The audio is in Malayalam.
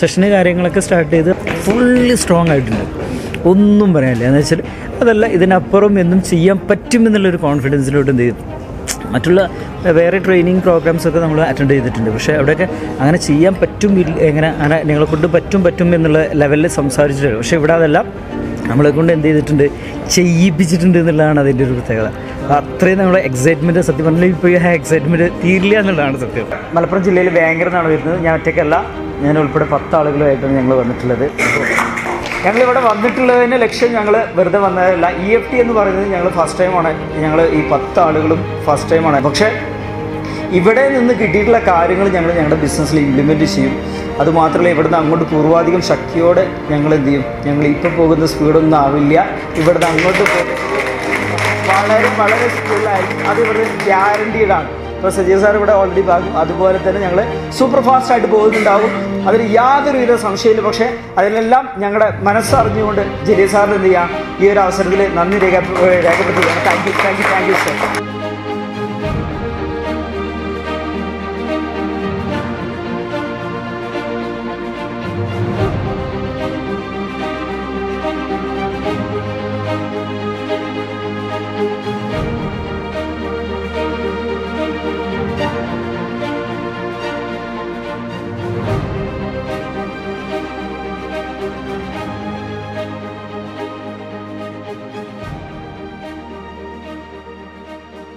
സെഷന് കാര്യങ്ങളൊക്കെ സ്റ്റാർട്ട് ചെയ്ത് ഫുള്ളി സ്ട്രോങ് ആയിട്ടുണ്ട് ഒന്നും പറയാനില്ല എന്ന് വെച്ചാൽ അതല്ല ഇതിനപ്പുറം എന്നും ചെയ്യാൻ പറ്റും എന്നുള്ളൊരു കോൺഫിഡൻസിലോട്ട് എന്ത് ചെയ്തു മറ്റുള്ള വേറെ ട്രെയിനിങ് പ്രോഗ്രാംസ് ഒക്കെ നമ്മൾ അറ്റൻഡ് ചെയ്തിട്ടുണ്ട് പക്ഷേ അവിടെയൊക്കെ അങ്ങനെ ചെയ്യാൻ പറ്റും ഇല്ല- എങ്ങനെ അങ്ങനെ നിങ്ങളെ കൊണ്ട് പറ്റും പറ്റും എന്നുള്ള ലെവലിൽ സംസാരിച്ചിട്ടുണ്ട് പക്ഷേ ഇവിടെ അതല്ല നമ്മളെ കൊണ്ട് എന്ത് ചെയ്തിട്ടുണ്ട് ചെയ്യിപ്പിച്ചിട്ടുണ്ട് എന്നുള്ളതാണ് അതിൻ്റെ ഒരു പ്രത്യേകത അത്രയും നമ്മുടെ എക്സൈറ്റ്മെൻറ്റ് സത്യം പറഞ്ഞാൽ ഇപ്പോൾ ഈ എക്സൈറ്റ്മെൻറ്റ് തീരില്ല എന്നുള്ളതാണ് സത്യം മലപ്പുറം ജില്ലയിൽ വേങ്ങര എന്നാണ് വരുന്നത് ഞാൻ ഒറ്റയ്ക്കല്ല ഞാൻ ഉൾപ്പെടെ പത്ത് ആളുകളുമായിട്ടാണ് ഞങ്ങൾ വന്നിട്ടുള്ളത് ഞങ്ങൾ ഇവിടെ വന്നിട്ടുള്ളതിൻ്റെ ലക്ഷ്യം ഞങ്ങൾ വെറുതെ വന്നതല്ല ഇ എഫ് ടി എന്ന് പറയുന്നത് ഞങ്ങൾ ഫസ്റ്റ് ടൈമാണ് ഞങ്ങൾ ഈ പത്ത് ആളുകളും ഫസ്റ്റ് ടൈമാണ് പക്ഷേ ഇവിടെ നിന്ന് കിട്ടിയിട്ടുള്ള കാര്യങ്ങൾ ഞങ്ങൾ ഞങ്ങളുടെ ബിസിനസ്സിൽ ഇംപ്ലിമെൻറ്റ് ചെയ്യും അതുമാത്രമല്ല ഇവിടുന്ന് അങ്ങോട്ട് പൂർവാധികം ശക്തിയോടെ ഞങ്ങൾ എന്ത് ചെയ്യും ഞങ്ങൾ ഇപ്പോൾ പോകുന്ന സ്പീഡൊന്നും ആവില്ല ഇവിടുന്ന് അങ്ങോട്ട് പോകും വളരെ വളരെ സ്പീഡിലായിരിക്കും അത് ഇവിടെ ഗ്യാരണ്ടീഡ് ആണ് ഇപ്പോൾ സജീവ് സാർ ഇവിടെ ഓൾറെഡി ഭാഗം അതുപോലെ തന്നെ ഞങ്ങൾ സൂപ്പർ ഫാസ്റ്റ് ആയിട്ട് പോകുന്നുണ്ടാവും അതിൽ യാതൊരുവിധ സംശയമില്ല പക്ഷേ അതിനെല്ലാം ഞങ്ങളുടെ മനസ്സറിഞ്ഞുകൊണ്ട് ജലീൽ സാറിന് എന്ത് ചെയ്യാം ഈ ഒരു അവസരത്തിൽ നന്ദി രേഖ രേഖപ്പെടുത്തുകയാണ് thank you thank you thank you sir